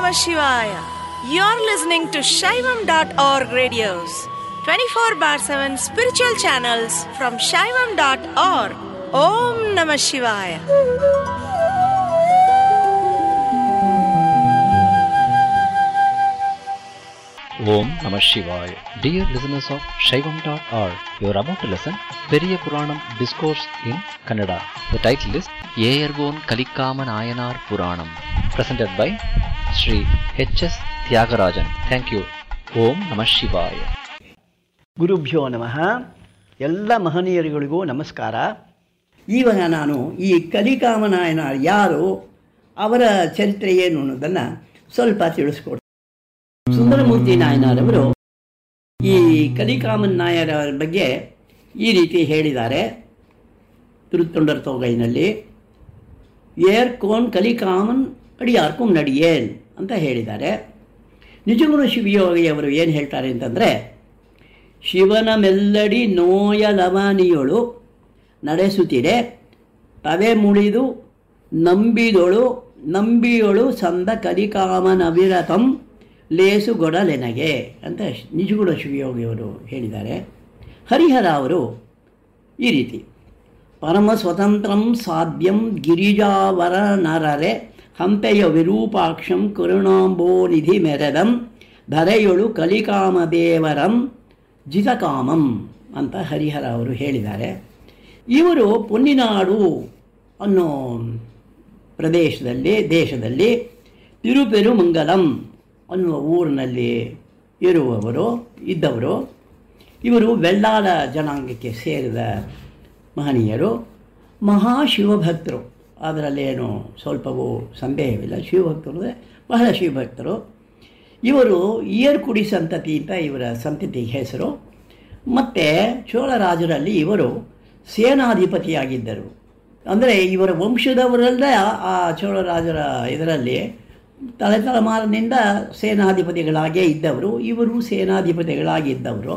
Namah Shivaya. You're listening to Shaivam.org radios, 24 bar 7 spiritual channels from Shaivam.org. Om Namah Shivaya. Om Namah Shivaya. Dear listeners of Shaivam.org, you are about to listen Periya Puranam Discourse in Kannada. The title is Yeyargon Kalikama Nayanar Puranam, presented by Sri H.S. Tyagarajan. Thank you. Om Namah Shivaya. ಗುರುಭ್ಯೋ ನಮಃ ಎಲ್ಲ ಮಹನೀಯರುಗಳಿಗೂ ನಮಸ್ಕಾರ ಇವಾಗ ನಾನು ಈ ಕಲಿಕಾಮನಾಯನ ಯಾರು ಅವರ ಚರಿತ್ರೆ ಏನು ಅನ್ನೋದನ್ನು ಸ್ವಲ್ಪ ತಿಳಿಸ್ಕೊಡ್ತೀನಿ ಸುಂದರಮೂರ್ತಿ ನಾಯನರವರು ಈ ಕಲಿಕಾಮನ್ ನಾಯರ ಬಗ್ಗೆ ಈ ರೀತಿ ಹೇಳಿದ್ದಾರೆ ತಿರುತ್ತೊಂಡರ ತೊಗೈನಲ್ಲಿ ಏರ್ ಕೋನ್ ಕಲಿಕಾಮನ್ ಅಡಿಯಾರ್ಕುಂ ನಡಿಯೇನ್ ಅಂತ ಹೇಳಿದ್ದಾರೆ ನಿಜಗುರು ಶಿವಯೋಗಿಯವರು ಏನು ಹೇಳ್ತಾರೆ ಅಂತಂದರೆ ಶಿವನ ಮೆಲ್ಲಡಿ ನೋಯ ಲವನಿಯೊಳು ನಡೆಸುತ್ತಿದೆ ತವೆ ಮುಳಿದು ನಂಬಿದೊಳು ನಂಬಿಯೊಳು ಸಂದ ಕಲಿಕಾಮನವಿರತಂ ಲೇಸುಗೊಡಲೆನಗೆ ಅಂತ ನಿಜಗುಣ ಶಿವಯೋಗಿಯವರು ಹೇಳಿದ್ದಾರೆ ಹರಿಹರ ಅವರು ಈ ರೀತಿ ಪರಮ ಸ್ವತಂತ್ರಂ ಸಾಧ್ಯಂ ಗಿರಿಜಾವರ ನರರೆ ಹಂಪೆಯ ವಿರೂಪಾಕ್ಷಂ ಕರುಣಾಂಬೋನಿಧಿ ಮೆರೆದಂ ಧರೆಯೊಳು ಕಲಿಕಾಮದೇವರಂ ಜಿತಕಾಮಂ ಅಂತ ಹರಿಹರ ಅವರು ಹೇಳಿದ್ದಾರೆ ಇವರು ಪೊನ್ನಿನಾಡು ಅನ್ನೋ ಪ್ರದೇಶದಲ್ಲಿ ದೇಶದಲ್ಲಿ ತಿರುಪೆರುಮಂಗಲಂ ಅನ್ನುವ ಊರಿನಲ್ಲಿ ಇರುವವರು ಇದ್ದವರು ಇವರು ಬೆಳ್ಳಾಲ ಜನಾಂಗಕ್ಕೆ ಸೇರಿದ ಮಹನೀಯರು ಮಹಾಶಿವಭಕ್ತರು ಅದರಲ್ಲೇನು ಸ್ವಲ್ಪವೂ ಸಂದೇಹವಿಲ್ಲ ಶಿವಭಕ್ತರು ಅಂದರೆ ಬಹಳ ಶಿವಭಕ್ತರು ಇವರು ಈಯರ್ಕುಡಿ ಸಂತತಿ ಅಂತ ಇವರ ಸಂತತಿ ಹೆಸರು ಮತ್ತು ಚೋಳರಾಜರಲ್ಲಿ ಇವರು ಸೇನಾಧಿಪತಿಯಾಗಿದ್ದರು ಅಂದರೆ ಇವರ ವಂಶದವರಲ್ಲೇ ಆ ಚೋಳರಾಜರ ಇದರಲ್ಲಿ ತಲೆ ತಲೆಮಾರಿನಿಂದ ಸೇನಾಧಿಪತಿಗಳಾಗೇ ಇದ್ದವರು ಇವರು ಸೇನಾಧಿಪತಿಗಳಾಗಿದ್ದವರು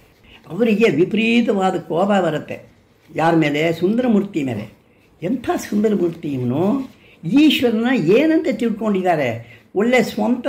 ಅವರಿಗೆ ವಿಪರೀತವಾದ ಕೋಪ ಬರುತ್ತೆ ಯಾರ ಮೇಲೆ ಸುಂದರಮೂರ್ತಿ ಮೇಲೆ ಎಂಥ ಸುಂದರಮೂರ್ತಿ ಇವನು ಈಶ್ವರನ ಏನಂತ ತಿಳ್ಕೊಂಡಿದ್ದಾರೆ ಒಳ್ಳೆ ಸ್ವಂತ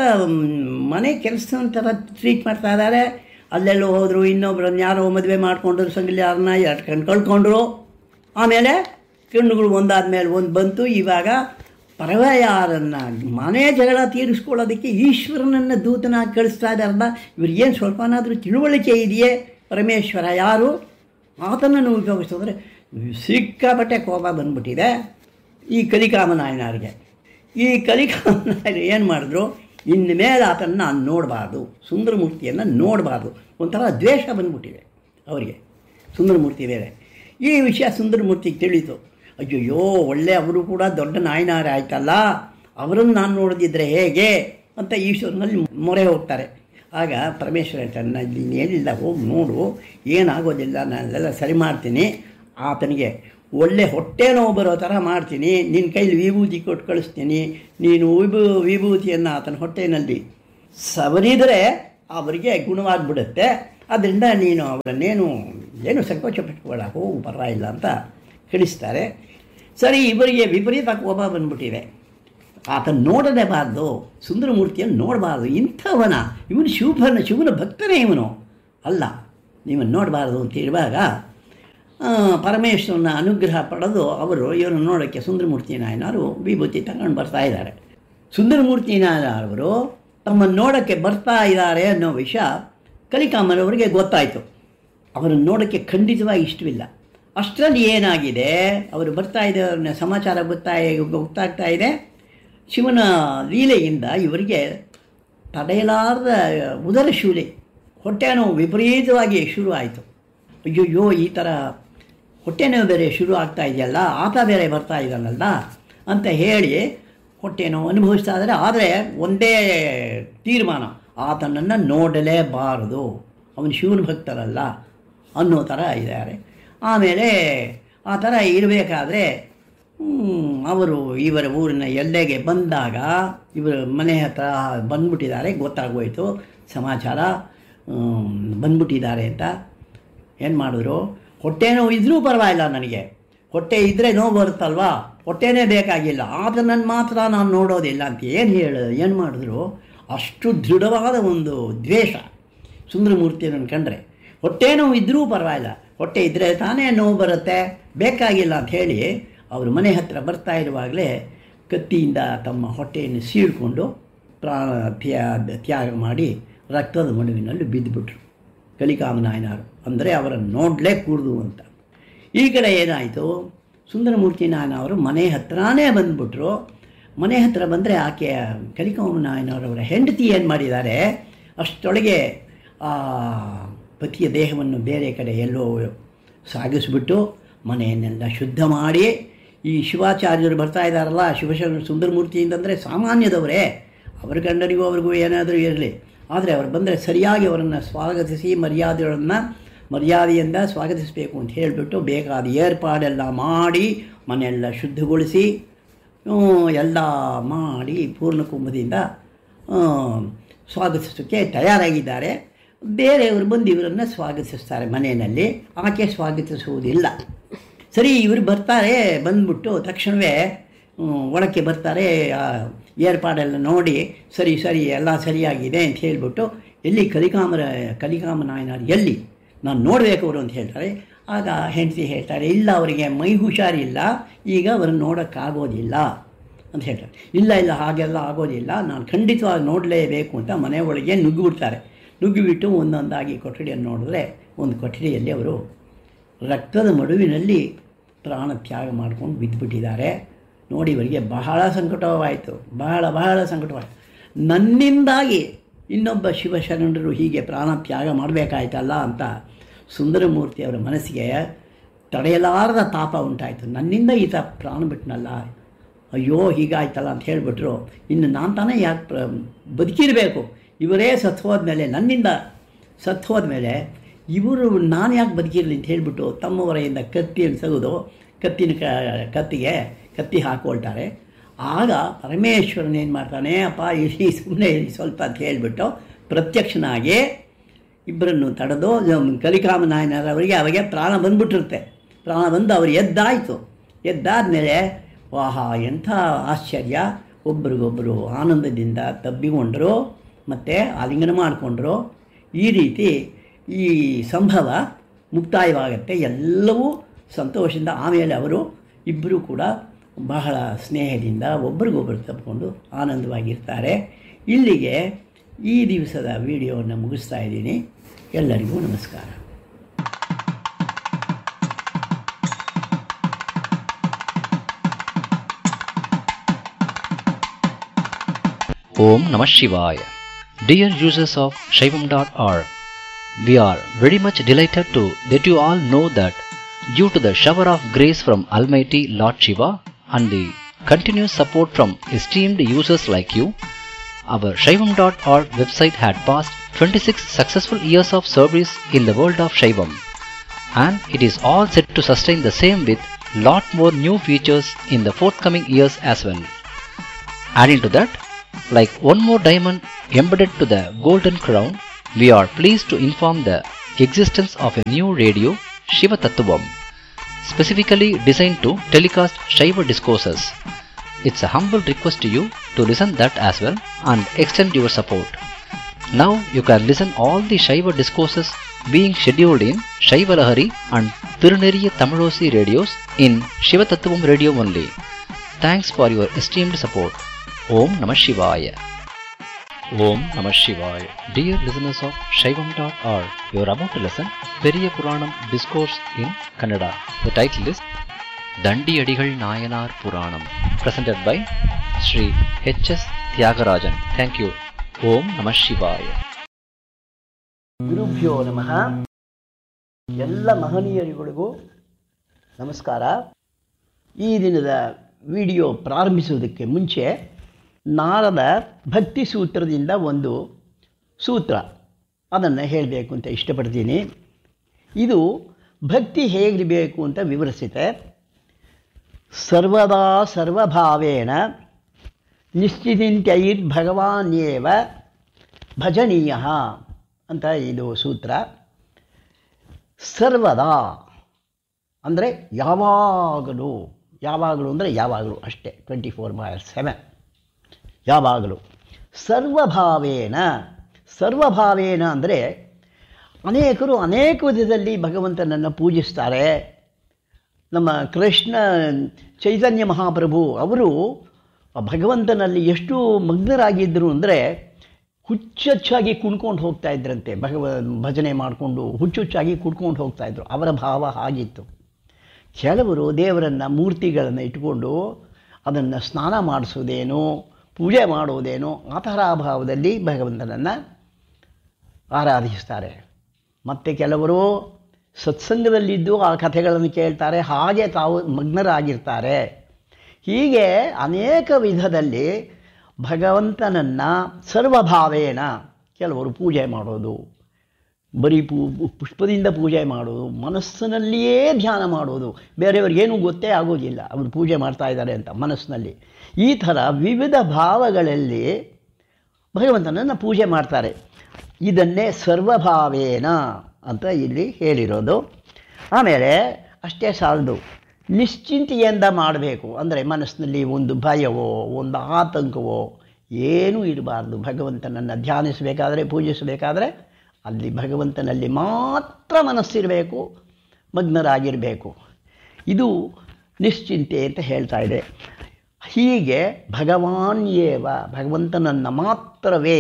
ಮನೆ ಕೆಲಸ ಥರ ಟ್ರೀಟ್ ಮಾಡ್ತಾ ಇದ್ದಾರೆ ಅಲ್ಲೆಲ್ಲೋ ಹೋದರು ಇನ್ನೊಬ್ರನ್ನ ಯಾರೋ ಮದುವೆ ಮಾಡಿಕೊಂಡ್ರು ಸಂಗಲಿ ಯಾರನ್ನ ಎರಡು ಕಣ್ಣು ಕಳ್ಕೊಂಡ್ರು ಆಮೇಲೆ ಕಣ್ಣುಗಳು ಒಂದಾದ ಮೇಲೆ ಒಂದು ಬಂತು ಇವಾಗ ಪರವ ಯಾರನ್ನು ಮನೆ ಜಗಳ ತೀರಿಸ್ಕೊಳ್ಳೋದಕ್ಕೆ ಈಶ್ವರನನ್ನು ದೂತನಾಗಿ ಕಳಿಸ್ತಾ ಇದ್ದಾರಲ್ಲ ಇವ್ರಿಗೇನು ಸ್ವಲ್ಪನಾದರೂ ತಿಳುವಳಿಕೆ ಇದೆಯೇ ಪರಮೇಶ್ವರ ಯಾರು ಆತನನ್ನು ಉಪಯೋಗಿಸಿದ್ರೆ ಸಿಕ್ಕಾಪಟ್ಟೆ ಕೋಪ ಬಂದ್ಬಿಟ್ಟಿದೆ ಈ ಕಲಿಕಾಮನಾಯನವ್ರಿಗೆ ಈ ಕಲಿಕಾಮನಾಯರು ಏನು ಮಾಡಿದ್ರು ಇನ್ನು ಮೇಲೆ ಆತನ ನಾನು ನೋಡಬಾರ್ದು ಸುಂದರಮೂರ್ತಿಯನ್ನು ನೋಡಬಾರ್ದು ಒಂಥರ ದ್ವೇಷ ಬಂದ್ಬಿಟ್ಟಿದೆ ಅವರಿಗೆ ಸುಂದರಮೂರ್ತಿ ಬೇರೆ ಈ ವಿಷಯ ಸುಂದರಮೂರ್ತಿಗೆ ತಿಳಿತು ಅಯ್ಯಯ್ಯೋ ಒಳ್ಳೆ ಅವರು ಕೂಡ ದೊಡ್ಡ ನಾಯನಾರ ಆಯ್ತಲ್ಲ ಅವರನ್ನು ನಾನು ನೋಡದಿದ್ದರೆ ಹೇಗೆ ಅಂತ ಈಶ್ವರನಲ್ಲಿ ಮೊರೆ ಹೋಗ್ತಾರೆ ಆಗ ಪರಮೇಶ್ವರ ಹೇಳ್ತಾನೆ ನಾನು ಇಲ್ಲಿ ಏನಿಲ್ಲ ಹೋಗಿ ನೋಡು ಏನಾಗೋದಿಲ್ಲ ನಾನೆಲ್ಲ ಸರಿ ಮಾಡ್ತೀನಿ ಆತನಿಗೆ ಒಳ್ಳೆ ಹೊಟ್ಟೆ ನೋವು ಬರೋ ಥರ ಮಾಡ್ತೀನಿ ನಿನ್ನ ಕೈಲಿ ವಿಭೂತಿ ಕೊಟ್ಟು ಕಳಿಸ್ತೀನಿ ನೀನು ವಿಭೂ ವಿಭೂತಿಯನ್ನು ಆತನ ಹೊಟ್ಟೆನಲ್ಲಿ ಸವರಿದರೆ ಅವರಿಗೆ ಗುಣವಾಗಿಬಿಡುತ್ತೆ ಅದರಿಂದ ನೀನು ಅವರನ್ನೇನು ಏನು ಸಂಕೋಚ ಪಟ್ಕೋಬೇಡ ಹೋಗು ಪರವಾಗಿಲ್ಲ ಅಂತ ಕಳಿಸ್ತಾರೆ ಸರಿ ಇವರಿಗೆ ವಿಪರೀತ ಕೋಪ ಬಂದ್ಬಿಟ್ಟಿದೆ ಆತ ನೋಡಲೇಬಾರ್ದು ಸುಂದರಮೂರ್ತಿಯನ್ನು ನೋಡಬಾರ್ದು ಇಂಥವನ ಇವನು ಶಿವಭನ ಶಿವನ ಭಕ್ತನೇ ಇವನು ಅಲ್ಲ ನೀವನ್ನು ನೋಡಬಾರ್ದು ಅಂತ ಇರುವಾಗ ಪರಮೇಶ್ವರನ ಅನುಗ್ರಹ ಪಡೆದು ಅವರು ಇವನು ನೋಡೋಕ್ಕೆ ಸುಂದರಮೂರ್ತಿ ನಾಯನವರು ವಿಭೂತಿ ತಗೊಂಡು ಬರ್ತಾ ಇದ್ದಾರೆ ಸುಂದರಮೂರ್ತಿ ನಾಯನವರು ತಮ್ಮನ್ನು ನೋಡೋಕ್ಕೆ ಬರ್ತಾ ಇದ್ದಾರೆ ಅನ್ನೋ ವಿಷಯ ಕಲಿಕಾಮನವರಿಗೆ ಗೊತ್ತಾಯಿತು ಅವರನ್ನು ನೋಡೋಕ್ಕೆ ಖಂಡಿತವಾಗಿ ಇಷ್ಟವಿಲ್ಲ ಅಷ್ಟರಲ್ಲಿ ಏನಾಗಿದೆ ಅವರು ಬರ್ತಾ ಇದ್ದ ಸಮಾಚಾರ ಗೊತ್ತಾ ಗೊತ್ತಾಗ್ತಾ ಇದೆ ಶಿವನ ಲೀಲೆಯಿಂದ ಇವರಿಗೆ ತಡೆಯಲಾರದ ಉದರ ಶೂಲೆ ಹೊಟ್ಟೆ ನೋವು ವಿಪರೀತವಾಗಿ ಶುರು ಆಯಿತು ಅಯ್ಯಯ್ಯೋ ಈ ಥರ ಹೊಟ್ಟೆ ನೋವು ಬೇರೆ ಶುರು ಆಗ್ತಾ ಇದೆಯಲ್ಲ ಆತ ಬೇರೆ ಬರ್ತಾ ಇದ್ದಾನಲ್ಲ ಅಂತ ಹೇಳಿ ಹೊಟ್ಟೆ ನೋವು ಅನುಭವಿಸ್ತಾ ಇದ್ದಾರೆ ಆದರೆ ಒಂದೇ ತೀರ್ಮಾನ ಆತನನ್ನು ನೋಡಲೇಬಾರದು ಅವನು ಶಿವನ ಭಕ್ತರಲ್ಲ ಅನ್ನೋ ಥರ ಇದ್ದಾರೆ ಆಮೇಲೆ ಆ ಥರ ಇರಬೇಕಾದ್ರೆ ಅವರು ಇವರ ಊರಿನ ಎಲ್ಲೆಗೆ ಬಂದಾಗ ಇವರ ಮನೆ ಹತ್ರ ಬಂದ್ಬಿಟ್ಟಿದ್ದಾರೆ ಗೊತ್ತಾಗೋಯ್ತು ಸಮಾಚಾರ ಬಂದ್ಬಿಟ್ಟಿದ್ದಾರೆ ಅಂತ ಏನು ಮಾಡಿದ್ರು ಹೊಟ್ಟೆ ನೋವು ಇದ್ರೂ ಪರವಾಗಿಲ್ಲ ನನಗೆ ಹೊಟ್ಟೆ ಇದ್ದರೆ ನೋವು ಬರುತ್ತಲ್ವಾ ಹೊಟ್ಟೆನೇ ಬೇಕಾಗಿಲ್ಲ ಅದನ್ನು ಮಾತ್ರ ನಾನು ನೋಡೋದಿಲ್ಲ ಅಂತ ಏನು ಹೇಳು ಏನು ಮಾಡಿದ್ರು ಅಷ್ಟು ದೃಢವಾದ ಒಂದು ದ್ವೇಷ ಸುಂದರಮೂರ್ತಿಯನ್ನು ಕಂಡ್ರೆ ಹೊಟ್ಟೆ ನೋವು ಇದ್ದರೂ ಪರವಾಗಿಲ್ಲ ಹೊಟ್ಟೆ ಇದ್ದರೆ ತಾನೇ ನೋವು ಬರುತ್ತೆ ಬೇಕಾಗಿಲ್ಲ ಅಂತ ಹೇಳಿ ಅವರು ಮನೆ ಹತ್ತಿರ ಬರ್ತಾ ಇರುವಾಗಲೇ ಕತ್ತಿಯಿಂದ ತಮ್ಮ ಹೊಟ್ಟೆಯನ್ನು ಸೀಳ್ಕೊಂಡು ಪ್ರಾಣ ತ್ಯಾಗ ತ್ಯಾಗ ಮಾಡಿ ರಕ್ತದ ಮಡುವಿನಲ್ಲಿ ಬಿದ್ದುಬಿಟ್ರು ಕಲಿಕಾಮನಾಯನರು ಅಂದರೆ ಅವರನ್ನು ನೋಡಲೇ ಕೂಡ್ದು ಅಂತ ಈ ಕಡೆ ಏನಾಯಿತು ಸುಂದರಮೂರ್ತಿ ನಾಯನವರು ಮನೆ ಹತ್ರನೇ ಬಂದುಬಿಟ್ರು ಮನೆ ಹತ್ರ ಬಂದರೆ ಆಕೆ ಕಲಿಕಾಮನಾಯನವರವರ ಹೆಂಡತಿ ಏನು ಮಾಡಿದ್ದಾರೆ ಅಷ್ಟೊಳಗೆ ಆ ಪತಿಯ ದೇಹವನ್ನು ಬೇರೆ ಕಡೆ ಎಲ್ಲೋ ಸಾಗಿಸ್ಬಿಟ್ಟು ಮನೆಯನ್ನೆಲ್ಲ ಶುದ್ಧ ಮಾಡಿ ಈ ಶಿವಾಚಾರ್ಯರು ಬರ್ತಾ ಇದ್ದಾರಲ್ಲ ಶಿವಶರಣ ಸುಂದರಮೂರ್ತಿ ಅಂತಂದರೆ ಸಾಮಾನ್ಯದವರೇ ಅವ್ರ ಗಂಡನಿಗೂ ಅವ್ರಿಗೂ ಏನಾದರೂ ಇರಲಿ ಆದರೆ ಅವರು ಬಂದರೆ ಸರಿಯಾಗಿ ಅವರನ್ನು ಸ್ವಾಗತಿಸಿ ಮರ್ಯಾದೆಗಳನ್ನು ಮರ್ಯಾದೆಯಿಂದ ಸ್ವಾಗತಿಸಬೇಕು ಅಂತ ಹೇಳಿಬಿಟ್ಟು ಬೇಕಾದ ಏರ್ಪಾಡೆಲ್ಲ ಮಾಡಿ ಮನೆಯೆಲ್ಲ ಶುದ್ಧಗೊಳಿಸಿ ಹ್ಮ್, ಎಲ್ಲ ಮಾಡಿ ಪೂರ್ಣ ಕುಂಭದಿಂದ ಆ, ಸ್ವಾಗತಿಸೋಕ್ಕೆ ತಯಾರಾಗಿದ್ದಾರೆ ಬೇರೆಯವರು ಬಂದು ಇವರನ್ನು ಸ್ವಾಗತಿಸ್ತಾರೆ ಮನೆಯಲ್ಲಿ ಆಕೆ ಸ್ವಾಗತಿಸುವುದಿಲ್ಲ ಸರಿ ಇವರು ಬರ್ತಾರೆ ಬಂದ್ಬಿಟ್ಟು ತಕ್ಷಣವೇ ಹ್ಮ್, ಒಳಕ್ಕೆ ಬರ್ತಾರೆ ಆ ಏರ್ಪಾಡೆಲ್ಲ ನೋಡಿ ಸರಿ ಸರಿ ಎಲ್ಲ ಸರಿಯಾಗಿದೆ ಅಂತ ಹೇಳಿಬಿಟ್ಟು ಎಲ್ಲಿ ಕಲಿಕಾಮರ ಕಲಿಕಾಮನಾಯನರು ಎಲ್ಲಿ ನಾನು ನೋಡಬೇಕು ಅವರು ಅಂತ ಹೇಳ್ತಾರೆ ಆಗ ಹೆಂಡತಿ ಹೇಳ್ತಾರೆ ಇಲ್ಲ ಅವರಿಗೆ ಮೈ ಹುಷಾರಿಲ್ಲ ಈಗ ಅವ್ರನ್ನ ನೋಡೋಕ್ಕಾಗೋದಿಲ್ಲ ಅಂತ ಹೇಳ್ತಾರೆ ಇಲ್ಲ ಇಲ್ಲ ಹಾಗೆಲ್ಲ ಆಗೋದಿಲ್ಲ ನಾನು ಖಂಡಿತವಾಗಿ ನೋಡಲೇಬೇಕು ಅಂತ ಮನೆ ಒಳಗೆ ನುಗ್ಗಿಬಿಡ್ತಾರೆ ನುಗ್ಗಿಬಿಟ್ಟು ಒಂದೊಂದಾಗಿ ಕೊಠಡಿಯನ್ನು ನೋಡಿದ್ರೆ ಒಂದು ಕೊಠಡಿಯಲ್ಲಿ ಅವರು ರಕ್ತದ ಮಡುವಿನಲ್ಲಿ ಪ್ರಾಣ ತ್ಯಾಗ ಮಾಡ್ಕೊಂಡು ಬಿದ್ದುಬಿಟ್ಟಿದ್ದಾರೆ ನೋಡಿ ಇವರಿಗೆ ಬಹಳ ಸಂಕಟವಾಯಿತು ಬಹಳ ಬಹಳ ಸಂಕಟವಾಯಿತು ನನ್ನಿಂದಾಗಿ ಇನ್ನೊಬ್ಬ ಶಿವಶರಣರು ಹೀಗೆ ಪ್ರಾಣ ತ್ಯಾಗ ಮಾಡಬೇಕಾಯ್ತಲ್ಲ ಅಂತ ಸುಂದರಮೂರ್ತಿ ಅವರ ಮನಸ್ಸಿಗೆ ತಡೆಯಲಾರದ ತಾಪ ಉಂಟಾಯಿತು ನನ್ನಿಂದ ಈತ ಪ್ರಾಣ ಬಿಟ್ಟನಲ್ಲ ಅಯ್ಯೋ ಹೀಗಾಯ್ತಲ್ಲ ಅಂತ ಹೇಳಿಬಿಟ್ರು ಇನ್ನು ನಾನು ತಾನೇ ಯಾಕೆ ಪ್ರ ಬದುಕಿರಬೇಕು ಇವರೇ ಸತ್ತು ಹೋದ್ಮೇಲೆ ನನ್ನಿಂದ ಸತ್ತು ಹೋದ್ಮೇಲೆ ಇವರು ನಾನು ಯಾಕೆ ಬದುಕಿರಲಿ ಅಂತ ಹೇಳಿಬಿಟ್ಟು ತಮ್ಮ ಹೊರೆಯಿಂದ ಕತ್ತಿಯನ್ನು ತೆಗೆದು ಕತ್ತಿನ ಕ ಕತ್ತಿಗೆ ಕತ್ತಿ ಹಾಕೊಳ್ತಾರೆ ಆಗ ಪರಮೇಶ್ವರನ್ ಏನು ಮಾಡ್ತಾನೆ ಅಪ್ಪ ಇರಿ ಸುಮ್ಮನೆ ಇರಿ ಸ್ವಲ್ಪ ಅಂತ ಹೇಳಿಬಿಟ್ಟು ಪ್ರತ್ಯಕ್ಷನಾಗಿ ಇಬ್ಬರನ್ನು ತಡೆದು ಕಲಿಕಾಮನಾಯನರವರಿಗೆ ಅವಾಗೆ ಪ್ರಾಣ ಬಂದ್ಬಿಟ್ಟಿರುತ್ತೆ ಪ್ರಾಣ ಬಂದು ಅವರು ಎದ್ದಾಯಿತು ಎದ್ದಾದಮೇಲೆ ವಾಹಾ ಎಂಥ ಆಶ್ಚರ್ಯ ಒಬ್ರಿಗೊಬ್ಬರು ಆನಂದದಿಂದ ತಬ್ಬಿಕೊಂಡರು ಮತ್ತು ಆಲಿಂಗನ ಮಾಡಿಕೊಂಡ್ರು ಈ ರೀತಿ ಈ ಸಂಭವ ಮುಕ್ತಾಯವಾಗುತ್ತೆ ಎಲ್ಲವೂ ಸಂತೋಷದಿಂದ ಆಮೇಲೆ ಅವರು ಇಬ್ಬರೂ ಕೂಡ ಬಹಳ ಸ್ನೇಹದಿಂದ ಒಬ್ರಿಗೊಬ್ಬರು ತಪ್ಪಿಕೊಂಡು ಆನಂದವಾಗಿರ್ತಾರೆ ಇಲ್ಲಿಗೆ ಈ ದಿವಸದ ವಿಡಿಯೋವನ್ನು ಮುಗಿಸ್ತಾ ಇದ್ದೀನಿ ಎಲ್ಲರಿಗೂ ನಮಸ್ಕಾರ Om Namah Shivaya. Dear users of Shaivam.org, we are very much delighted to that you all know that due to the shower of grace from Almighty Lord Shiva and the continuous support from esteemed users like you, our Shaivam.org website had passed 26 successful years of service in the world of Shaivam and it is all set to sustain the same with lot more new features in the forthcoming years as well. Adding to that, like one more diamond embedded to the golden crown, we are pleased to inform the existence of a new radio, Shiva Tattvam, specifically designed to telecast Shiva discourses. It's a humble request to you to listen that as well and extend your support. Now you can listen all the Shiva discourses being scheduled in Shiva Lahari and Tiruneriya Tamilosi radios in Shiva Tattvam radio only. Thanks for your esteemed support. Om Namah Shivaya. Om Namah Shivaya. Dear listeners of Shaivam.org, you are about to listen Periya Puranam Discourse in Kannada. The title is Dandi Adigal Nayanar Puranam, presented by Sri H.S. Tyagarajan. Thank you. Om Namah Shivaya. ಗುರುಭ್ಯೋ ನಮಃ ಎಲ್ಲ ಮಹನೀಯರುಗಳಿಗೂ ನಮಸ್ಕಾರ ಈ ದಿನದ video ಪ್ರಾರಂಭಿಸುವುದಕ್ಕೆ ಮುಂಚೆ ನಾರದ ಭಕ್ತಿ ಸೂತ್ರದಿಂದ ಒಂದು ಸೂತ್ರ ಅದನ್ನು ಹೇಳಬೇಕು ಅಂತ ಇಷ್ಟಪಡ್ತೀನಿ ಇದು ಭಕ್ತಿ ಹೇಗಿರಬೇಕು ಅಂತ ವಿವರಿಸುತ್ತೆ ಸರ್ವದಾ ಸರ್ವಭಾವೇನ ನಿಶ್ಚಿತಿಂತ್ಯೈರ್ಭಗವಾನ್ಯೇವ ಭಜನೀಯ ಅಂತ ಇದು ಸೂತ್ರ ಸರ್ವದಾ ಅಂದರೆ ಯಾವಾಗಲೂ ಯಾವಾಗಲೂ ಅಂದರೆ ಯಾವಾಗಲೂ ಅಷ್ಟೇ ಟ್ವೆಂಟಿ ಫೋರ್ ಬೈ ಸೆವೆನ್ ಯಾವಾಗಲೂ ಸರ್ವಭಾವೇನ ಸರ್ವಭಾವೇನ ಅಂದರೆ ಅನೇಕರು ಅನೇಕ ವಿಧದಲ್ಲಿ ಭಗವಂತನನ್ನು ಪೂಜಿಸ್ತಾರೆ ನಮ್ಮ ಕೃಷ್ಣ ಚೈತನ್ಯ ಮಹಾಪ್ರಭು ಅವರು ಆ ಭಗವಂತನಲ್ಲಿ ಎಷ್ಟು ಮಗ್ನರಾಗಿದ್ದರು ಅಂದರೆ ಹುಚ್ಚುಚ್ಚಾಗಿ ಕುಣ್ಕೊಂಡು ಹೋಗ್ತಾ ಇದ್ರಂತೆ ಭಗವ ಭಜನೆ ಮಾಡಿಕೊಂಡು ಹುಚ್ಚುಚ್ಚಾಗಿ ಕುಡ್ಕೊಂಡು ಹೋಗ್ತಾ ಇದ್ರು ಅವರ ಭಾವ ಹಾಗಿತ್ತು ಕೆಲವರು ದೇವರನ್ನು ಮೂರ್ತಿಗಳನ್ನು ಇಟ್ಕೊಂಡು ಅದನ್ನು ಸ್ನಾನ ಮಾಡಿಸೋದೇನೋ ಪೂಜೆ ಮಾಡೋದೇನೋ ಆ ಥರ ಭಾವದಲ್ಲಿ ಭಗವಂತನನ್ನು ಆರಾಧಿಸ್ತಾರೆ ಮತ್ತು ಕೆಲವರು ಸತ್ಸಂಗದಲ್ಲಿದ್ದು ಆ ಕಥೆಗಳನ್ನು ಕೇಳ್ತಾರೆ ಹಾಗೆ ತಾವು ಮಗ್ನರಾಗಿರ್ತಾರೆ ಹೀಗೆ ಅನೇಕ ವಿಧದಲ್ಲಿ ಭಗವಂತನನ್ನು ಸರ್ವಭಾವೇನ ಕೆಲವರು ಪೂಜೆ ಮಾಡೋದು ಬರೀ ಪೂ ಪುಷ್ಪದಿಂದ ಪೂಜೆ ಮಾಡೋದು ಮನಸ್ಸಿನಲ್ಲಿಯೇ ಧ್ಯಾನ ಮಾಡೋದು ಬೇರೆಯವ್ರಿಗೇನೂ ಗೊತ್ತೇ ಆಗೋದಿಲ್ಲ ಅವರು ಪೂಜೆ ಮಾಡ್ತಾ ಇದ್ದಾರೆ ಅಂತ ಮನಸ್ಸಿನಲ್ಲಿ ಈ ಥರ ವಿವಿಧ ಭಾವಗಳಲ್ಲಿ ಭಗವಂತನನ್ನು ಪೂಜೆ ಮಾಡ್ತಾರೆ ಇದನ್ನೇ ಸರ್ವಭಾವೇನ ಅಂತ ಇಲ್ಲಿ ಹೇಳಿರೋದು ಆಮೇಲೆ ಅಷ್ಟೇ ಸಾಲದು ನಿಶ್ಚಿಂತೆಯಿಂದ ಮಾಡಬೇಕು ಅಂದರೆ ಮನಸ್ಸಿನಲ್ಲಿ ಒಂದು ಭಯವೋ ಒಂದು ಆತಂಕವೋ ಏನೂ ಇರಬಾರ್ದು ಭಗವಂತನನ್ನು ಧ್ಯಾನಿಸಬೇಕಾದ್ರೆ ಪೂಜಿಸಬೇಕಾದ್ರೆ ಅಲ್ಲಿ ಭಗವಂತನಲ್ಲಿ ಮಾತ್ರ ಮನಸ್ಸಿರಬೇಕು ಮಗ್ನರಾಗಿರಬೇಕು ಇದು ನಿಶ್ಚಿಂತೆ ಅಂತ ಹೇಳ್ತಾ ಇದೆ ಹೀಗೆ ಭಗವಾನ್ ಏವ ಭಗವಂತನನ್ನು ಮಾತ್ರವೇ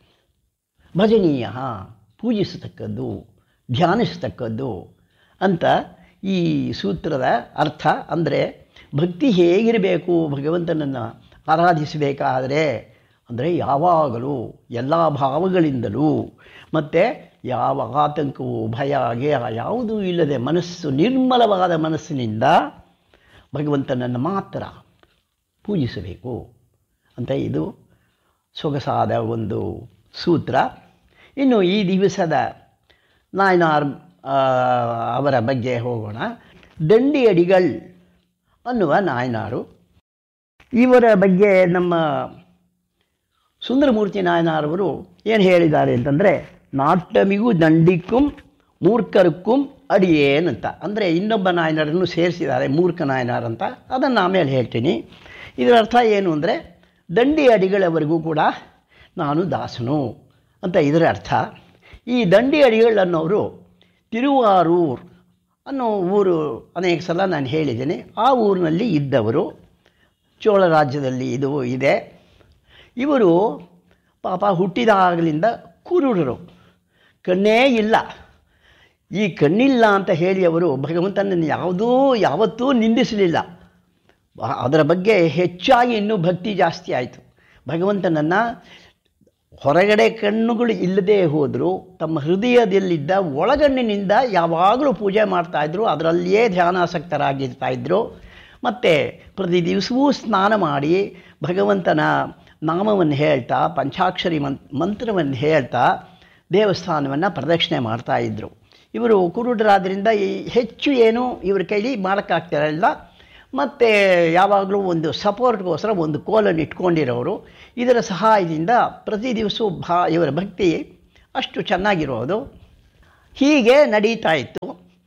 ಭಜನೀಯ ಪೂಜಿಸತಕ್ಕದ್ದು ಧ್ಯಾನಿಸತಕ್ಕದ್ದು ಅಂತ ಈ ಸೂತ್ರದ ಅರ್ಥ ಅಂದರೆ ಭಕ್ತಿ ಹೇಗಿರಬೇಕು ಭಗವಂತನನ್ನು ಆರಾಧಿಸಬೇಕಾದರೆ ಅಂದರೆ ಯಾವಾಗಲೂ ಎಲ್ಲ ಭಾವಗಳಿಂದಲೂ ಮತ್ತು ಯಾವ ಆತಂಕವು ಭಯ ಗೇಹ ಯಾವುದೂ ಇಲ್ಲದೆ ಮನಸ್ಸು ನಿರ್ಮಲವಾದ ಮನಸ್ಸಿನಿಂದ ಭಗವಂತನನ್ನು ಮಾತ್ರ ಪೂಜಿಸಬೇಕು ಅಂತ ಇದು ಸೊಗಸಾದ ಒಂದು ಸೂತ್ರ ಇನ್ನು ಈ ದಿವಸದ ನಾಯನಾರ್ ಆ, ಅವರ ಬಗ್ಗೆ ಹೋಗೋಣ ದಂಡಿಯಡಿಗಳ್ ಅನ್ನುವ ನಾಯನಾರು ಇವರ ಬಗ್ಗೆ ನಮ್ಮ ಸುಂದರಮೂರ್ತಿ ನಾಯನಾರವರು ಏನು ಹೇಳಿದ್ದಾರೆ ಅಂತಂದರೆ ನಾಟಮಿಗೂ ದಂಡಿಕ್ಕುಂ ಮೂರ್ಖರಕ್ಕುಂ ಅಡಿಯೇನ್ ಅಂತ ಅಂದರೆ ಇನ್ನೊಬ್ಬ ನಾಯನರನ್ನು ಸೇರಿಸಿದ್ದಾರೆ ಮೂರ್ಖ ನಾಯನಾರ್ ಅಂತ ಅದನ್ನು ಆಮೇಲೆ ಹೇಳ್ತೀನಿ ಇದರ ಅರ್ಥ ಏನು ಅಂದರೆ ದಂಡಿ ಅಡಿಗಳವರೆಗೂ ಕೂಡ ನಾನು ದಾಸನು ಅಂತ ಇದರ ಅರ್ಥ ಈ ದಂಡಿ ಅಡಿಗಳು ಅನ್ನೋರು ತಿರುವಾರೂರ್ ಅನ್ನೋ ಊರು ಅನೇಕ ಸಲ ನಾನು ಹೇಳಿದ್ದೇನೆ ಆ ಊರಿನಲ್ಲಿ ಇದ್ದವರು ಚೋಳ ರಾಜ್ಯದಲ್ಲಿ ಇದು ಇದೆ ಇವರು ಪಾಪ ಹುಟ್ಟಿದಾಗಲಿಂದ ಕುರುಡರು ಕಣ್ಣೇ ಇಲ್ಲ ಈ ಕಣ್ಣಿಲ್ಲ ಅಂತ ಹೇಳಿ ಅವರು ಭಗವಂತನನ್ನು ಯಾವುದೂ ಯಾವತ್ತೂ ನಿಂದಿಸಲಿಲ್ಲ ಆ- ಅದರ ಬಗ್ಗೆ ಹೆಚ್ಚಾಗಿ ಇನ್ನೂ ಭಕ್ತಿ ಜಾಸ್ತಿ ಆಯಿತು ಭಗವಂತನನ್ನು ಹೊರಗಡೆ ಕಣ್ಣುಗಳು ಇಲ್ಲದೆ ಹೋದರೂ ತಮ್ಮ ಹೃದಯದಲ್ಲಿದ್ದ ಒಳಗಣ್ಣಿನಿಂದ ಯಾವಾಗಲೂ ಪೂಜೆ ಮಾಡ್ತಾಯಿದ್ರು ಅದರಲ್ಲಿಯೇ ಧ್ಯಾನಾಸಕ್ತರಾಗಿರ್ತಾ ಇದ್ದರು ಮತ್ತು ಪ್ರತಿ ದಿವಸವೂ ಸ್ನಾನ ಮಾಡಿ ಭಗವಂತನ ನಾಮವನ್ನು ಹೇಳ್ತಾ ಪಂಚಾಕ್ಷರಿ ಮನ್ ಮಂತ್ರವನ್ನು ಹೇಳ್ತಾ ದೇವಸ್ಥಾನವನ್ನು ಪ್ರದಕ್ಷಿಣೆ ಮಾಡ್ತಾಯಿದ್ರು ಇವರು ಕುರುಡರಾದ್ರಿಂದ ಈ ಹೆಚ್ಚು ಏನು ಇವ್ರ ಕೈಲಿ ಮಾಡೋಕ್ಕಾಗ್ತಿರಲಿಲ್ಲ ಮತ್ತು ಯಾವಾಗಲೂ ಒಂದು ಸಪೋರ್ಟ್ಗೋಸ್ಕರ ಒಂದು ಕೋಲನ್ನು ಇಟ್ಕೊಂಡಿರೋರು ಇದರ ಸಹಾಯದಿಂದ ಪ್ರತಿ ದಿವಸವೂ ಭಾ ಇವರ ಭಕ್ತಿ ಅಷ್ಟು ಚೆನ್ನಾಗಿರೋದು ಹೀಗೆ ನಡೀತಾ ಇತ್ತು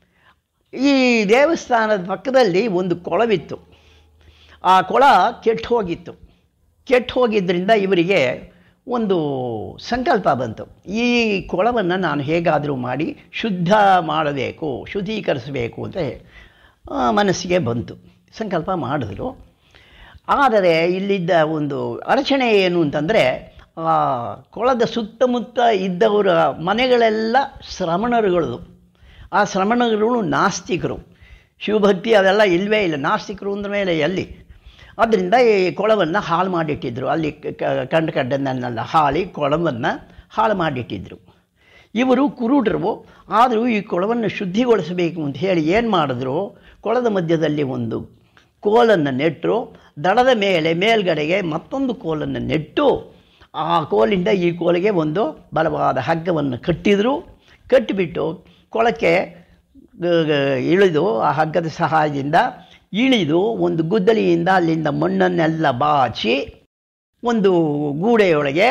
ಈ ದೇವಸ್ಥಾನದ ಪಕ್ಕದಲ್ಲಿ ಒಂದು ಕೊಳವಿತ್ತು ಆ ಕೊಳ ಕೆಟ್ಟು ಹೋಗಿತ್ತು ಕೆಟ್ಟು ಹೋಗಿದ್ದರಿಂದ ಇವರಿಗೆ ಒಂದು ಸಂಕಲ್ಪ ಬಂತು ಈ ಕೊಳವನ್ನು ನಾನು ಹೇಗಾದರೂ ಮಾಡಿ ಶುದ್ಧ ಮಾಡಬೇಕು ಶುದ್ಧೀಕರಿಸಬೇಕು ಅಂತ ಆ, ಮನಸ್ಸಿಗೆ ಬಂತು ಸಂಕಲ್ಪ ಮಾಡಿದ್ರು ಆದರೆ ಇಲ್ಲಿದ್ದ ಒಂದು ಅಡಚಣೆ ಏನು ಅಂತಂದರೆ ಆ ಕೊಳದ ಸುತ್ತಮುತ್ತ ಇದ್ದವರ ಮನೆಗಳೆಲ್ಲ ಶ್ರಮಣರುಗಳು ಆ ಶ್ರಮಣಗಳು ನಾಸ್ತಿಕರು ಶಿವಭಕ್ತಿ ಅದೆಲ್ಲ ಇಲ್ಲವೇ ಇಲ್ಲ ನಾಸ್ತಿಕರು ಅಂದ ಮೇಲೆ ಎಲ್ಲಿ ಅದರಿಂದ ಈ ಕೊಳವನ್ನು ಹಾಳು ಮಾಡಿಟ್ಟಿದ್ರು ಅಲ್ಲಿ ಕ- ಕ- ಕಂಡ ಕಂಡನ್ನೆಲ್ಲ ಹಾಳಿ ಕೊಳವನ್ನು ಹಾಳು ಮಾಡಿಟ್ಟಿದ್ರು ಇವರು ಕುರುಡರು ಆದರೂ ಈ ಕೊಳವನ್ನು ಶುದ್ಧಿಗೊಳಿಸಬೇಕು ಅಂತ ಹೇಳಿ ಏನು ಮಾಡಿದ್ರು ಕೊಳದ ಮಧ್ಯದಲ್ಲಿ ಒಂದು ಕೋಲನ್ನು ನೆಟ್ಟರು ದಡದ ಮೇಲೆ ಮೇಲ್ಗಡೆಗೆ ಮತ್ತೊಂದು ಕೋಲನ್ನು ನೆಟ್ಟು ಆ ಕೋಲಿಂದ ಈ ಕೋಲಿಗೆ ಒಂದು ಬಲವಾದ ಹಗ್ಗವನ್ನು ಕಟ್ಟಿದರು ಕಟ್ಟಿಬಿಟ್ಟು ಕೊಳಕ್ಕೆ ಗ- ಗ- ಇಳಿದು ಆ ಹಗ್ಗದ ಸಹಾಯದಿಂದ ಇಳಿದು ಒಂದು ಗುದ್ದಲಿಯಿಂದ ಅಲ್ಲಿಂದ ಮಣ್ಣನ್ನೆಲ್ಲ ಬಾಚಿ ಒಂದು ಗೂಡೆಯೊಳಗೆ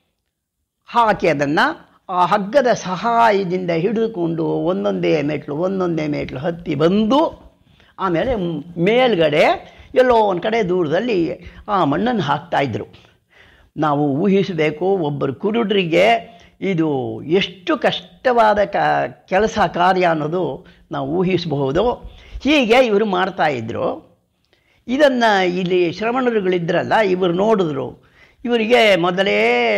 ಹಾಕಿ ಅದನ್ನು ಆ ಹಗ್ಗದ ಸಹಾಯದಿಂದ ಹಿಡಿದುಕೊಂಡು ಒಂದೊಂದೇ ಮೆಟ್ಲು ಒಂದೊಂದೇ ಮೆಟ್ಲು ಹತ್ತಿ ಬಂದು ಆಮೇಲೆ ಮ್- ಮೇಲ್ಗಡೆ ಎಲ್ಲೋ ಒಂದು ಕಡೆ ದೂರದಲ್ಲಿ ಆ ಮಣ್ಣನ್ನು ಹಾಕ್ತಾಯಿದ್ರು ನಾವು ಊಹಿಸಬೇಕು ಒಬ್ಬರು ಕುರುಡರಿಗೆ ಇದು ಎಷ್ಟು ಕಷ್ಟವಾದ ಕ ಕೆಲಸ ಕಾರ್ಯ ಅನ್ನೋದು ನಾವು ಊಹಿಸಬಹುದು ಹೀಗೆ ಇವರು ಮಾಡ್ತಾಯಿದ್ರು ಇದನ್ನು ಇಲ್ಲಿ ಶ್ರವಣರುಗಳಿದ್ರಲ್ಲ ಇವರು ನೋಡಿದ್ರು ಇವರಿಗೆ ಮೊದಲೇ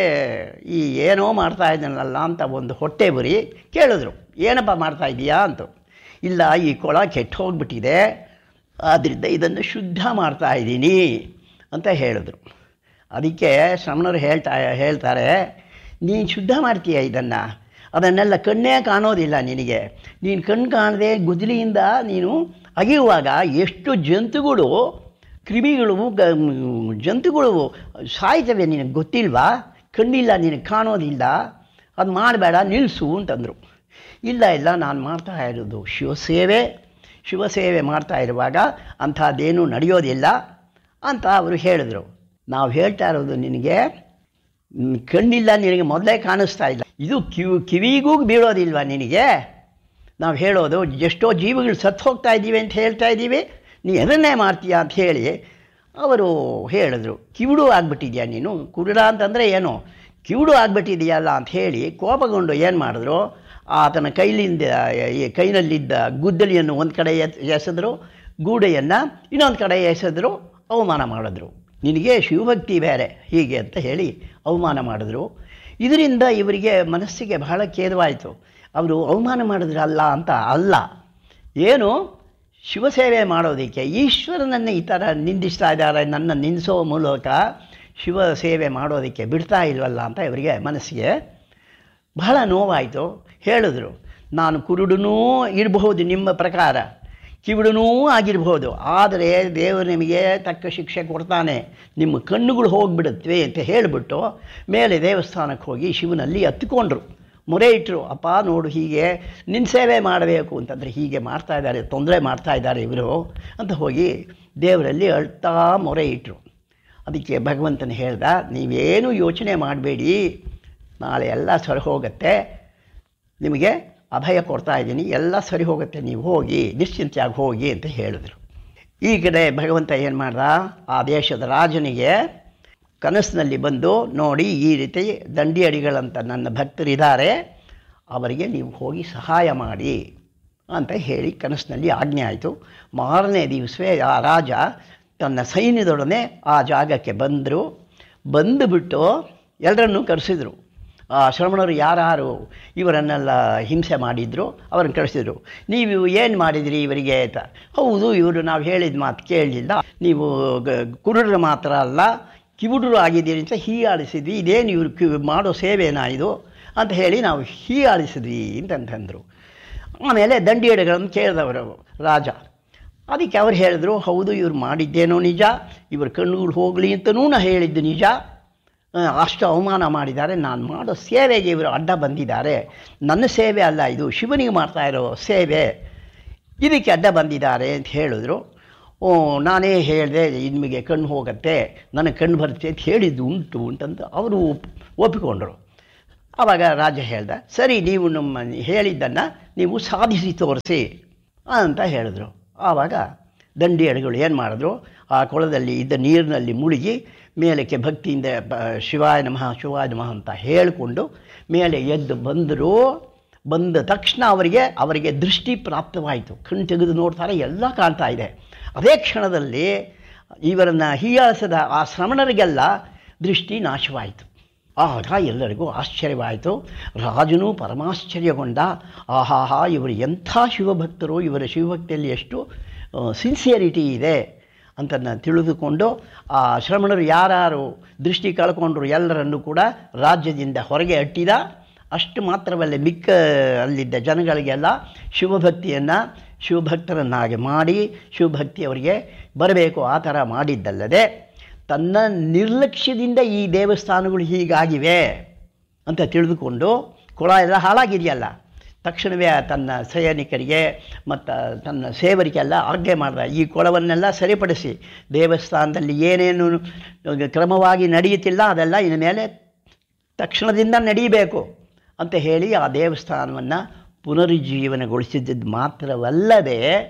ಈ ಏನೋ ಮಾಡ್ತಾ ಇದ್ದಾನಲ್ಲ ಅಂತ ಒಂದು ಹೊಟ್ಟೆ ಬರಿ ಕೇಳಿದ್ರು ಏನಪ್ಪ ಮಾಡ್ತಾ ಇದೀಯಾ ಅಂತ ಇಲ್ಲ ಈ ಕೊಳ ಕೆಟ್ಟು ಹೋಗ್ಬಿಟ್ಟಿದೆ ಆದ್ದರಿಂದ ಇದನ್ನು ಶುದ್ಧ ಮಾಡ್ತಾ ಇದ್ದೀನಿ ಅಂತ ಹೇಳಿದ್ರು ಅದಕ್ಕೆ ಶ್ರಮಣರು ಹೇಳ್ತಾ ಹೇಳ್ತಾರೆ ನೀನು ಶುದ್ಧ ಮಾಡ್ತೀಯ ಇದನ್ನು ಅದನ್ನೆಲ್ಲ ಕಣ್ಣೇ ಕಾಣೋದಿಲ್ಲ ನಿನಗೆ ನೀನು ಕಣ್ಣು ಕಾಣದೆ ಗುದ್ದಲಿಯಿಂದ ನೀನು ಅಗಿಯುವಾಗ ಎಷ್ಟು ಜಂತುಗಳು ಕ್ರಿಮಿಗಳು ಗ ಜಂತುಗಳು ಸಾಯ್ತವೆ ನಿನಗೆ ಗೊತ್ತಿಲ್ವಾ ಕಣ್ಣಿಲ್ಲ ನಿನಗೆ ಕಾಣೋದಿಲ್ಲ ಅದು ಮಾಡಬೇಡ ನಿಲ್ಲಿಸು ಅಂತಂದರು ಇಲ್ಲ ಇಲ್ಲ ನಾನು ಮಾಡ್ತಾ ಇರೋದು ಶಿವಸೇವೆ ಶಿವಸೇವೆ ಮಾಡ್ತಾ ಇರುವಾಗ ಅಂಥದ್ದೇನೂ ನಡೆಯೋದಿಲ್ಲ ಅಂತ ಅವರು ಹೇಳಿದರು ನಾವು ಹೇಳ್ತಾ ಇರೋದು ನಿನಗೆ ಮ್, ಕಣ್ಣಿಲ್ಲ ನಿನಗೆ ಮೊದಲೇ ಕಾಣಿಸ್ತಾ ಇಲ್ಲ ಇದು ಕಿವಿ ಕಿವಿಗೂ ಬೀಳೋದಿಲ್ವಾ ನಿನಗೆ ನಾವು ಹೇಳೋದು ಎಷ್ಟೋ ಜೀವಿಗಳು ಸತ್ತು ಹೋಗ್ತಾ ಇದ್ದೀವಿ ಅಂತ ಹೇಳ್ತಾ ಇದ್ದೀವಿ ನೀ ಅದನ್ನೇ ಮಾಡ್ತೀಯಾ ಅಂತ ಹೇಳಿ ಅವರು ಹೇಳಿದ್ರು ಕಿವುಡು ಆಗ್ಬಿಟ್ಟಿದ್ಯಾ ನೀನು ಕುರುಡ ಅಂತಂದರೆ ಏನು ಕಿವುಡು ಆಗ್ಬಿಟ್ಟಿದೆಯಲ್ಲ ಅಂತ ಹೇಳಿ ಕೋಪಗೊಂಡು ಏನು ಮಾಡಿದ್ರು ಆತನ ಕೈಲಿಂದ ಈ ಕೈನಲ್ಲಿದ್ದ ಗುದ್ದಲಿಯನ್ನು ಒಂದು ಕಡೆ ಎತ್ ಎಸೆದ್ರು ಗೂಡೆಯನ್ನು ಇನ್ನೊಂದು ಕಡೆ ಎಸೆದ್ರು ಅವಮಾನ ಮಾಡಿದ್ರು ನಿನಗೆ ಶಿವಭಕ್ತಿ ಬೇರೆ ಹೀಗೆ ಅಂತ ಹೇಳಿ ಅವಮಾನ ಮಾಡಿದ್ರು ಇದರಿಂದ ಇವರಿಗೆ ಮನಸ್ಸಿಗೆ ಬಹಳ ಖೇದವಾಯಿತು ಅವರು ಅವಮಾನ ಮಾಡಿದ್ರಲ್ಲ ಅಂತ ಅಲ್ಲ ಏನು ಶಿವಸೇವೆ ಮಾಡೋದಕ್ಕೆ ಈಶ್ವರನನ್ನು ಈ ಥರ ನಿಂದಿಸ್ತಾ ಇದ್ದಾರೆ ನನ್ನ ನಿಂದಿಸೋ ಮೂಲಕ ಶಿವ ಸೇವೆ ಮಾಡೋದಕ್ಕೆ ಬಿಡ್ತಾ ಇಲ್ವಲ್ಲ ಅಂತ ಇವರಿಗೆ ಮನಸ್ಸಿಗೆ ಬಹಳ ನೋವಾಯಿತು ಹೇಳಿದ್ರು ನಾನು ಕುರುಡನೂ ಇರಬಹುದು ನಿಮ್ಮ ಪ್ರಕಾರ ಕಿವುಡನೂ ಆಗಿರ್ಬೋದು ಆದರೆ ದೇವರು ನಿಮಗೆ ತಕ್ಕ ಶಿಕ್ಷೆ ಕೊಡ್ತಾನೆ ನಿಮ್ಮ ಕಣ್ಣುಗಳು ಹೋಗಿಬಿಡುತ್ತವೆ ಅಂತ ಹೇಳಿಬಿಟ್ಟು ಮೇಲೆ ದೇವಸ್ಥಾನಕ್ಕೆ ಹೋಗಿ ಶಿವನಲ್ಲಿ ಹತ್ತಿಕೊಂಡ್ರು ಮೊರೆ ಇಟ್ಟರು ಅಪ್ಪ ನೋಡು ಹೀಗೆ ನಿನ್ನ ಸೇವೆ ಮಾಡಬೇಕು ಅಂತಂದರೆ ಹೀಗೆ ಮಾಡ್ತಾ ಇದ್ದಾರೆ ತೊಂದರೆ ಮಾಡ್ತಾ ಇದ್ದಾರೆ ಇವರು ಅಂತ ಹೋಗಿ ದೇವರಲ್ಲಿ ಅಳ್ತಾ ಮೊರೆ ಇಟ್ಟರು ಅದಕ್ಕೆ ಭಗವಂತನ ಹೇಳ್ದ ನೀವೇನು ಯೋಚನೆ ಮಾಡಬೇಡಿ ನಾಳೆ ಎಲ್ಲ ಸರಿ ಹೋಗುತ್ತೆ ನಿಮಗೆ ಅಭಯ ಕೊಡ್ತಾ ಇದ್ದೀನಿ ಎಲ್ಲ ಸರಿ ಹೋಗುತ್ತೆ ನೀವು ಹೋಗಿ ನಿಶ್ಚಿಂತೆಯಾಗಿ ಹೋಗಿ ಅಂತ ಹೇಳಿದ್ರು ಈ ಕಡೆ ಭಗವಂತ ಏನು ಮಾಡ್ದ ಆ ದೇಶದ ರಾಜನಿಗೆ ಕನಸಿನಲ್ಲಿ ಬಂದು ನೋಡಿ ಈ ರೀತಿ ದಂಡಿಯಡಿಗಳಂತ ನನ್ನ ಭಕ್ತರಿದ್ದಾರೆ ಅವರಿಗೆ ನೀವು ಹೋಗಿ ಸಹಾಯ ಮಾಡಿ ಅಂತ ಹೇಳಿ ಕನಸಿನಲ್ಲಿ ಆಜ್ಞೆ ಆಯಿತು ಮಾರನೇ ದಿವಸವೇ ಆ ರಾಜ ತನ್ನ ಸೈನ್ಯದೊಡನೆ ಆ ಜಾಗಕ್ಕೆ ಬಂದರು ಬಂದುಬಿಟ್ಟು ಎಲ್ಲರನ್ನೂ ಕರೆಸಿದರು ಆ ಶ್ರಮಣರು ಯಾರು ಇವರನ್ನೆಲ್ಲ ಹಿಂಸೆ ಮಾಡಿದ್ರು ಅವ್ರನ್ನ ಕಳಿಸಿದ್ರು ನೀವು ಏನು ಮಾಡಿದಿರಿ ಇವರಿಗೆ ಅಂತ ಹೌದು ಇವರು ನಾವು ಹೇಳಿದ ಮಾತು ಕೇಳಲಿಲ್ಲ ನೀವು ಗ- ಕುರುಡರು ಮಾತ್ರ ಅಲ್ಲ ಕಿವುಡರು ಆಗಿದ್ದೀರಿ ಅಂತ ಹೀಯಾಳಿಸಿದ್ವಿ ಇದೇನು ಇವರು ಕಿ ಮಾಡೋ ಸೇವೆನಾ ಇದು ಅಂತ ಹೇಳಿ ನಾವು ಹೀಯಾಳಿಸಿದ್ವಿ ಅಂತಂತಂದರು ಆಮೇಲೆ ದಂಡಿಯಡೆಗಳನ್ನು ಕೇಳಿದವರು ರಾಜ ಅದಕ್ಕೆ ಅವ್ರು ಹೇಳಿದ್ರು ಹೌದು ಇವ್ರು ಮಾಡಿದ್ದೇನೋ ನಿಜ ಇವ್ರ ಕಣ್ಣುಗಳು ಹೋಗಲಿ ಅಂತನೂ ನಾ ಹೇಳಿದ್ದು ನಿಜ ಆ, ಅಷ್ಟು ಅವಮಾನ ಮಾಡಿದ್ದಾರೆ ನಾನು ಮಾಡೋ ಸೇವೆಗೆ ಇವರು ಅಡ್ಡ ಬಂದಿದ್ದಾರೆ ನನ್ನ ಸೇವೆ ಅಲ್ಲ ಇದು ಶಿವನಿಗೆ ಮಾಡ್ತಾ ಇರೋ ಸೇವೆ ಇದಕ್ಕೆ ಅಡ್ಡ ಬಂದಿದ್ದಾರೆ ಅಂತ ಹೇಳಿದ್ರು ಓ ನಾನೇ ಹೇಳಿದೆ ನಿಮಗೆ ಕಣ್ಣು ಹೋಗುತ್ತೆ ನನಗೆ ಕಣ್ಣು ಬರುತ್ತೆ ಅಂತ ಹೇಳಿದ್ದು ಉಂಟು ಅಂತಂದು ಅವರು ಒಪ್ ಒಪ್ಪಿಕೊಂಡ್ರು ಆವಾಗ ರಾಜ ಹೇಳ್ದ ಸರಿ ನೀವು ನಮ್ಮ ಹೇಳಿದ್ದನ್ನು ನೀವು ಸಾಧಿಸಿ ತೋರಿಸಿ ಅಂತ ಹೇಳಿದ್ರು ಆವಾಗ ದಂಡಿಯಡಿಗಳು ಏನು ಮಾಡಿದ್ರು ಆ ಕೊಳದಲ್ಲಿ ಇದ್ದ ನೀರಿನಲ್ಲಿ ಮುಳುಗಿ ಮೇಲಕ್ಕೆ ಭಕ್ತಿಯಿಂದ ಬ ಶಿವಾಯ ನಮಃ ಶಿವಾಯ ನಮಃ ಅಂತ ಹೇಳಿಕೊಂಡು ಮೇಲೆ ಎದ್ದು ಬಂದರು ಬಂದ ತಕ್ಷಣ ಅವರಿಗೆ ಅವರಿಗೆ ದೃಷ್ಟಿ ಪ್ರಾಪ್ತವಾಯಿತು ಕಣ್ಣು ತೆಗೆದು ನೋಡ್ತಾರೆ ಎಲ್ಲ ಕಾಣ್ತಾ ಇದೆ ಅದೇ ಕ್ಷಣದಲ್ಲಿ ಇವರನ್ನು ಹೀಯಾಳಿಸಿದ ಆ ಶ್ರಮಣರಿಗೆಲ್ಲ ದೃಷ್ಟಿ ನಾಶವಾಯಿತು ಆಗ ಎಲ್ಲರಿಗೂ ಆಶ್ಚರ್ಯವಾಯಿತು ರಾಜನು ಪರಮಾಶ್ಚರ್ಯಗೊಂಡ ಆಹಾಹಾ ಇವರು ಎಂಥ ಶಿವಭಕ್ತರು ಇವರ ಶಿವಭಕ್ತಿಯಲ್ಲಿ ಎಷ್ಟು ಸಿನ್ಸಿಯರಿಟಿ ಇದೆ ಅಂತನ್ನ ತಿಳಿದುಕೊಂಡು ಆ ಶ್ರಮಣರು ಯಾರು ದೃಷ್ಟಿ ಕಳ್ಕೊಂಡ್ರು ಎಲ್ಲರನ್ನು ಕೂಡ ರಾಜ್ಯದಿಂದ ಹೊರಗೆ ಅಟ್ಟಿದ ಅಷ್ಟು ಮಾತ್ರವಲ್ಲೇ ಮಿಕ್ಕ ಅಲ್ಲಿದ್ದ ಜನಗಳಿಗೆಲ್ಲ ಶಿವಭಕ್ತಿಯನ್ನು ಶಿವಭಕ್ತರನ್ನಾಗಿ ಮಾಡಿ ಶಿವಭಕ್ತಿ ಅವರಿಗೆ ಬರಬೇಕು ಆ ಥರ ಮಾಡಿದ್ದಲ್ಲದೆ ತನ್ನ ನಿರ್ಲಕ್ಷ್ಯದಿಂದ ಈ ದೇವಸ್ಥಾನಗಳು ಹೀಗಾಗಿವೆ ಅಂತ ತಿಳಿದುಕೊಂಡು ಕೊಳ ಎಲ್ಲ ಹಾಳಾಗಿದೆಯಲ್ಲ ತಕ್ಷಣವೇ ತನ್ನ ಸೈನಿಕರಿಗೆ ಮತ್ತು ತನ್ನ ಸೇವರಿಗೆಲ್ಲ ಆಜ್ಞೆ ಮಾಡಿದ ಈ ಕೊಳವನ್ನೆಲ್ಲ ಸರಿಪಡಿಸಿ ದೇವಸ್ಥಾನದಲ್ಲಿ ಏನೇನು ಕ್ರಮವಾಗಿ ನಡೆಯುತ್ತಿಲ್ಲ ಅದೆಲ್ಲ ಇನ್ನು ಮೇಲೆ ತಕ್ಷಣದಿಂದ ನಡೀಬೇಕು ಅಂತ ಹೇಳಿ ಆ ದೇವಸ್ಥಾನವನ್ನು ಪುನರುಜ್ಜೀವನಗೊಳಿಸಿದ್ದು ಮಾತ್ರವಲ್ಲದೆ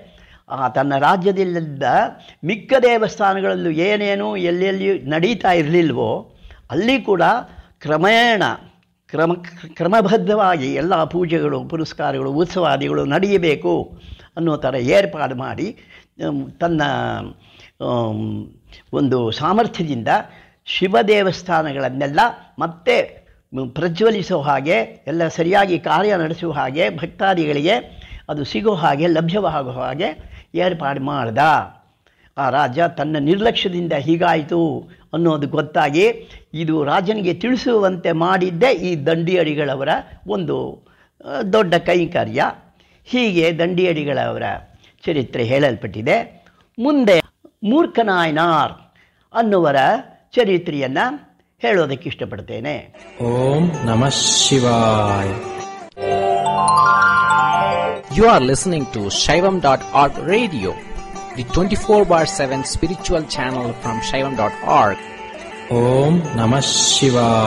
ಆ ತನ್ನ ರಾಜ್ಯದಲ್ಲಿದ್ದ ಮಿಕ್ಕ ದೇವಸ್ಥಾನಗಳಲ್ಲೂ ಏನೇನು ಎಲ್ಲೆಲ್ಲಿ ನಡೀತಾ ಇರಲಿಲ್ವೋ ಅಲ್ಲಿ ಕೂಡ ಕ್ರಮೇಣ ಕ್ರಮ ಕ್ರಮಬದ್ಧವಾಗಿ ಎಲ್ಲ ಪೂಜೆಗಳು ಪುರಸ್ಕಾರಗಳು ಉತ್ಸವಾದಿಗಳು ನಡೆಯಬೇಕು ಅನ್ನೋ ಥರ ಏರ್ಪಾಡು ಮಾಡಿ ಆಮ್, ತನ್ನ ಆಮ್, ಒಂದು ಸಾಮರ್ಥ್ಯದಿಂದ ಶಿವ ದೇವಸ್ಥಾನಗಳನ್ನೆಲ್ಲ ಮತ್ತೆ ಮ್, ಪ್ರಜ್ವಲಿಸೋ ಹಾಗೆ ಎಲ್ಲ ಸರಿಯಾಗಿ ಕಾರ್ಯ ನಡೆಸುವ ಹಾಗೆ ಭಕ್ತಾದಿಗಳಿಗೆ ಅದು ಸಿಗೋ ಹಾಗೆ ಲಭ್ಯವಾಗೋ ಹಾಗೆ ಏರ್ಪಾಡು ಮಾಡ್ದ ಆ ರಾಜ ತನ್ನ ನಿರ್ಲಕ್ಷ್ಯದಿಂದ ಹೀಗಾಯಿತು ಅನ್ನೋದು ಗೊತ್ತಾಗಿ ಇದು ರಾಜನಿಗೆ ತಿಳಿಸುವಂತೆ ಮಾಡಿದ್ದೇ ಈ ದಂಡಿಯಡಿಗಳವರ ಒಂದು ಆ, ದೊಡ್ಡ ಕೈಂಕರ್ಯ ಹೀಗೆ ದಂಡಿಯಡಿಗಳವರ ಚರಿತ್ರೆ ಹೇಳಲ್ಪಟ್ಟಿದೆ ಮುಂದೆ ಮೂರ್ಖನಾಯನಾರ್ ಅನ್ನುವರ ಚರಿತ್ರೆಯನ್ನು ಹೇಳೋದಕ್ಕೆ ಇಷ್ಟಪಡ್ತೇನೆ ಓಂ ನಮಃ ಶಿವಾಯ You are listening to Shaivam.org radio, the 24 bar 7 spiritual channel from Shaivam.org. ಓಂ ನಮಃ ಶಿವಾಯ